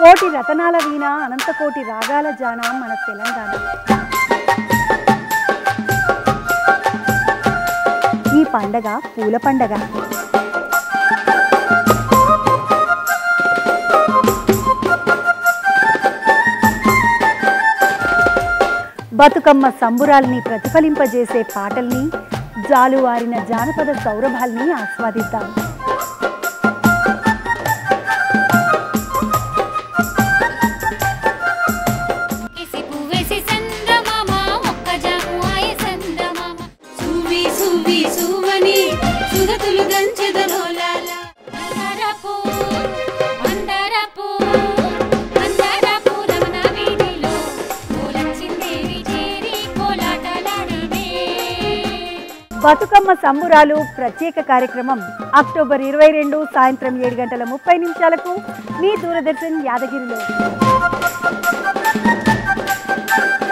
కోటి రతనాల వీణ అనంతకోటి రాగాల జాన మన తెలంగాణ ఈ పండగ పూల పండగ బతుకమ్మ సంబురాల్ని ప్రతిఫలింపజేసే పాటల్ని జాలువారిన జానపద సౌరభాల్ని ఆస్వాదిద్దాం కేసి పువ్వేసి చందమామ మొక్కజాము ఆయ చందమామ సువి సువి సువని సుగతులు గంచెదలోలాల మందారపు మందారపు మందారపు రమణ వీధిలో కోలచ్చిందేవి చేరి కోలాటలాడినే బతుకమ్మ సంబురాలు ప్రత్యేక కార్యక్రమం అక్టోబర్ ఇరవై రెండు సాయంత్రం ఏడు గంటల ముప్పై నిమిషాలకు మీ దూరదర్శన్ యాదగిరిలో